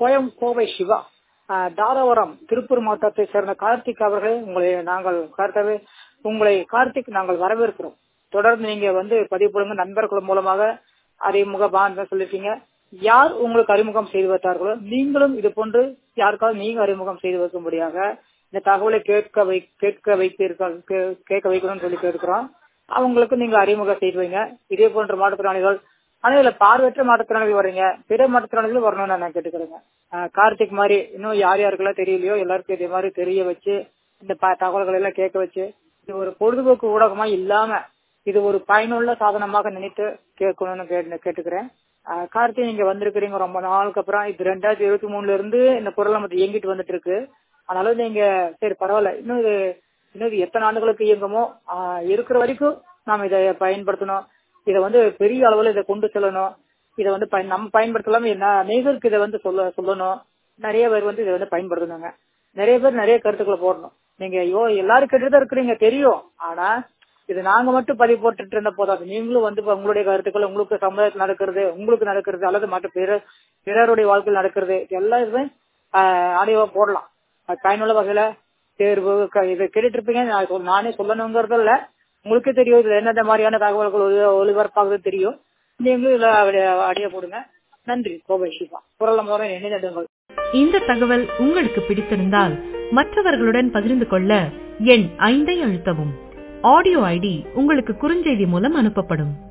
கோயம் கோவை சிவா ஆஹ் தாராபுரம் திருப்பூர் மாவட்டத்தை சேர்ந்த கார்த்திக் அவர்களே உங்களை நாங்கள் கருத்தவே உங்களை கார்த்திக் நாங்கள் வரவேற்கிறோம் தொடர்ந்து நீங்க வந்து பதிவு போடுங்க நண்பர்கள் மூலமாக அறிமுக பாந்த சொல்லிருக்கீங்க யார் உங்களுக்கு அறிமுகம் செய்து வைத்தார்களோ நீங்களும் இது போன்று யாருக்காவது நீங்க அறிமுகம் செய்து வைக்கும்படியாக இந்த தகவலை கேட்க வை கேட்க வைப்பீர்கள் கே- கேட்க வைக்கணும்னு சொல்லி கேட்கிறோம் அவங்களுக்கு நீங்க அறிமுகம் செய்து வைங்க இதே போன்ற மாற்றுத்திறனாளிகள் ஆனா இதுல பார்வையற்ற மாற்றுத்திறனாளிகள் வர்றீங்க பிற மாற்றுத்திறனாளிகள் வரணும்னு நான் கேட்டுக்கிறேங்க ஆஹ் கார்த்திக் மாதிரி இன்னும் யார் யாருக்கெல்லாம் தெரியலையோ எல்லாருக்கும் இதே மாதிரி தெரிய வச்சு இந்த ப- தகவல்களை எல்லாம் கேட்க வச்சு இது ஒரு பொழுதுபோக்கு ஊடகமா இல்லாம இது ஒரு பயனுள்ள சாதனமாக நினைத்து கேட்கணும்னு கேட்டு- கேட்டுக்கிறேன் ஆஹ் கார்த்திக் நீங்க வந்திருக்கிறீங்க ரொம்ப நாளுக்கு அப்புறம் இது ரெண்டாயிரத்தி இருபத்தி மூணுல இருந்து இந்த குரல் நம்ம இயங்கிட்டு வந்துட்டு இருக்கு அதனால நீங்க சரி பரவாயில்ல இன்னும் இது இன்னும் இது எத்தனை ஆண்டுகளுக்கு இயங்குமோ ஆஹ் இருக்கிற வரைக்கும் நாம இதை பயன்படுத்தணும் இதை வந்து பெரிய அளவுல இதை கொண்டு செல்லணும் இதை வந்து பயன் நம்ம பயன்படுத்தலாம என்ன அநேகருக்கு இதை வந்து சொல்ல சொல்லணும் நிறைய பேர் வந்து இதை வந்து பயன்படுத்தணுங்க நிறைய பேர் நிறைய கருத்துக்களை போடணும் நீங்க ஐயோ எல்லாரும் கேட்டுதான் இருக்கிறீங்க தெரியும் ஆனா இது நாங்க மட்டும் பதிவு போட்டுட்டு இருந்த போதாது நீங்களும் வந்து இப்ப உங்களுடைய கருத்துக்கள் உங்களுக்கு சமுதாயத்தில் நடக்கிறது உங்களுக்கு நடக்கிறது அல்லது மற்ற பிற பிறருடைய வாழ்க்கையில் நடக்கிறது இது எல்லா இதுவும் ஆடியோவா போடலாம் அது பயனுள்ள வகையில தேர்வு க- இதை கேட்டுட்டு இருப்பீங்க நான் சொல்- நானே சொல்லணுங்கிறது இல்ல உங்களுக்கே தெரியும் இதுல எந்தெந்த மாதிரியான தகவல்கள் ஒளி- ஒளிபரப்பாகுது தெரியும் நீங்களும் இதுல அடைய போடுங்க நன்றி கோபை சிவா குரல் முறை நினைநடுங்கள் இந்த தகவல் உங்களுக்கு பிடித்திருந்தால் மற்றவர்களுடன் பகிர்ந்து கொள்ள எண் ஐந்தை அழுத்தவும் ஆடியோ ஐடி உங்களுக்கு குறுஞ்செய்தி மூலம் அனுப்பப்படும்